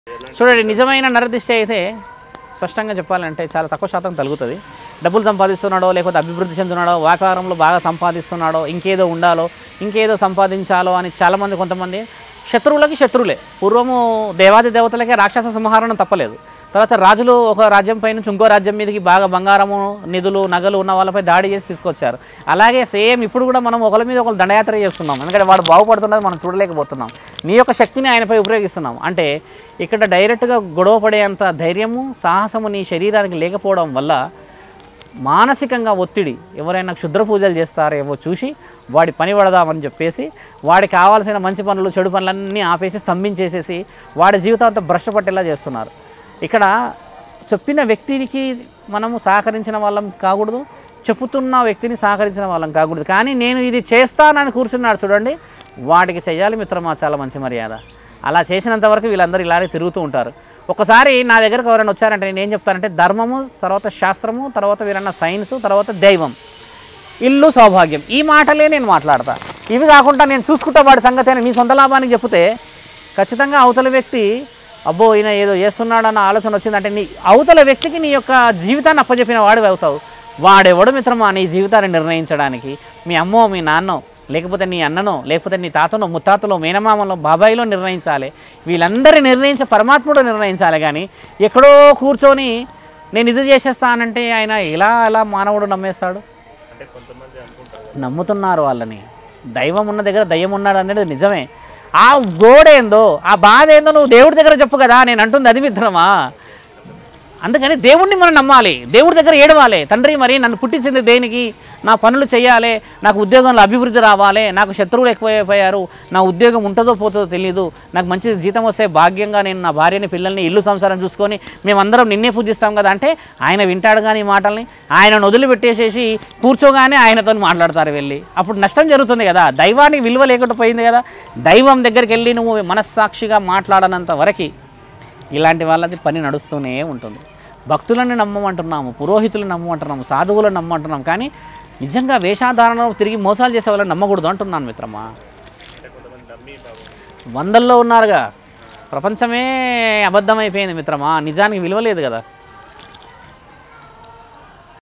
చూడండి నిజమైన నరదిష్టి అయితే స్పష్టంగా చెప్పాలంటే చాలా తక్కువ శాతం తగ్గుతుంది డబ్బులు సంపాదిస్తున్నాడో లేకపోతే అభివృద్ధి చెందుతున్నాడో వ్యాపారంలో బాగా సంపాదిస్తున్నాడో ఇంకేదో ఉండాలో ఇంకేదో సంపాదించాలో అని చాలామంది కొంతమంది శత్రువులకి శత్రువులే పూర్వము దేవాది దేవతలకే రాక్షస సంహారణం తప్పలేదు తర్వాత రాజులు ఒక రాజ్యం పై నుంచి ఇంకో రాజ్యం మీదకి బాగా బంగారము నిధులు నగలు ఉన్న వాళ్ళపై దాడి చేసి తీసుకొచ్చారు అలాగే సేమ్ ఇప్పుడు కూడా మనం ఒకరి మీద ఒకరు దండయాత్ర చేస్తున్నాం ఎందుకంటే వాడు బాగుపడుతున్నది మనం చూడలేకపోతున్నాం నీ యొక్క శక్తిని ఆయనపై ఉపయోగిస్తున్నాం అంటే ఇక్కడ డైరెక్ట్గా గొడవ పడేంత ధైర్యము సాహసము నీ శరీరానికి లేకపోవడం వల్ల మానసికంగా ఒత్తిడి ఎవరైనా క్షుద్ర పూజలు చేస్తారేమో చూసి వాడి పని పడదామని చెప్పేసి వాడికి కావాల్సిన మంచి పనులు చెడు పనులన్నీ ఆపేసి స్తంభించేసేసి వాడి జీవితాంతం భ్రష్ట పట్టేలా చేస్తున్నారు ఇక్కడ చెప్పిన వ్యక్తికి మనము సహకరించిన వాళ్ళం కాకూడదు చెప్పుతున్న వ్యక్తిని సహకరించిన వాళ్ళం కాకూడదు కానీ నేను ఇది చేస్తానని కూర్చున్నాడు చూడండి వాడికి చెయ్యాలి మిత్రమా చాలా మంచి మర్యాద అలా చేసినంత వరకు వీళ్ళందరూ ఇలానే తిరుగుతూ ఉంటారు ఒకసారి నా దగ్గరకు ఎవరైనా వచ్చారంటే నేను ఏం చెప్తానంటే ధర్మము తర్వాత శాస్త్రము తర్వాత వీరన్న సైన్స్ తర్వాత దైవం ఇల్లు సౌభాగ్యం ఈ మాటలే నేను మాట్లాడతా ఇవి కాకుండా నేను చూసుకుంటా వాడి సంగతి అని నీ సొంత లాభానికి చెప్తే ఖచ్చితంగా అవతల వ్యక్తి అబ్బో ఈయన ఏదో చేస్తున్నాడన్న ఆలోచన వచ్చిందంటే నీ అవతల వ్యక్తికి నీ యొక్క జీవితాన్ని అప్పచెప్పిన వాడివి అవుతావు వాడెవడు మిత్రమా నీ జీవితాన్ని నిర్ణయించడానికి మీ అమ్మో మీ నాన్నో లేకపోతే నీ అన్ననో లేకపోతే నీ తాతనో ముత్తాతలో మేనమామలో బాబాయిలో నిర్ణయించాలి వీళ్ళందరి నిర్ణయించే పరమాత్ముడు నిర్ణయించాలి కానీ ఎక్కడో కూర్చొని నేను ఇది చేసేస్తానంటే ఆయన ఎలా ఎలా మానవుడు నమ్మేస్తాడు నమ్ముతున్నారు వాళ్ళని దైవం ఉన్న దగ్గర దయ్యం ఉన్నాడు అనేది నిజమే ఆ గోడేందో ఆ బాధ ఏందో నువ్వు దేవుడి దగ్గర చెప్పు కదా నేను అంటుంది అది మిత్రమా అందుకని దేవుణ్ణి మనం నమ్మాలి దేవుడి దగ్గర ఏడవాలి తండ్రి మరి నన్ను పుట్టించింది దేనికి నా పనులు చేయాలి నాకు ఉద్యోగంలో అభివృద్ధి రావాలి నాకు శత్రువులు ఎక్కువైపోయారు నా ఉద్యోగం ఉంటుందో పోతుందో తెలియదు నాకు మంచి జీతం వస్తే భాగ్యంగా నేను నా భార్యని పిల్లల్ని ఇల్లు సంసారం చూసుకొని మేమందరం నిన్నే పూజిస్తాం కదా అంటే ఆయన వింటాడు కానీ ఈ మాటల్ని ఆయన వదిలిపెట్టేసేసి కూర్చోగానే ఆయనతో మాట్లాడతారు వెళ్ళి అప్పుడు నష్టం జరుగుతుంది కదా దైవానికి విలువ లేకుండా పోయింది కదా దైవం దగ్గరికి వెళ్ళి నువ్వు మనస్సాక్షిగా మాట్లాడనంత వరకు ఇలాంటి వాళ్ళది పని నడుస్తూనే ఉంటుంది భక్తులను నమ్మమంటున్నాము పురోహితులను నమ్మమంటున్నాము సాధువులను నమ్మమంటున్నాం కానీ నిజంగా వేషాధారణలో తిరిగి మోసాలు చేసే వాళ్ళని నమ్మకూడదు అంటున్నాను మిత్రమా వందల్లో ఉన్నారుగా ప్రపంచమే అబద్ధమైపోయింది మిత్రమా నిజానికి విలువ లేదు కదా